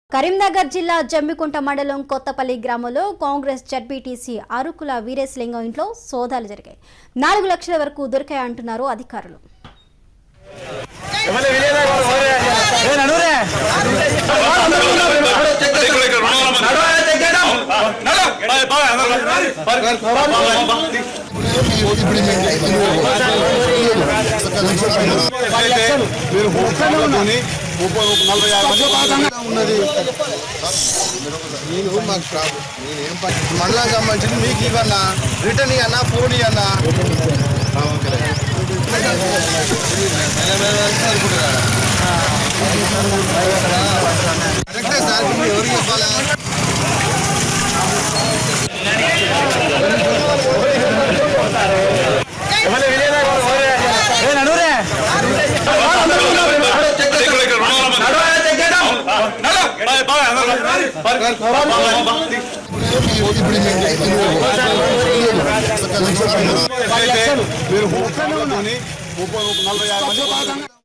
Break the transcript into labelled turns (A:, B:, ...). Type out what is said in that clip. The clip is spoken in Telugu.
A: కరీంనగర్ జిల్లా జమ్మికుంట మండలం కొత్తపల్లి గ్రామంలో కాంగ్రెస్ జడ్పీటీసీ అరుకుల వీరేశలింగం ఇంట్లో సోదాలు జరిగాయి నాలుగు లక్షల వరకు దొరికాయంటున్నారు అధికారులు
B: మీరు ముప్పై ముప్పై నలభై యాభై మంది ఉన్నది నేను మాకు స్టాప్ నేను ఏం పని మండలం సంబంధించి మీకు ఇవన్నా రిటర్న్ ఇవన్నా ఫోన్ ఇవన్నా కరెక్టే సార్ మీరు ఎవరికి చెప్పాలా మీరు ముప్పై నలభై యాభై మంది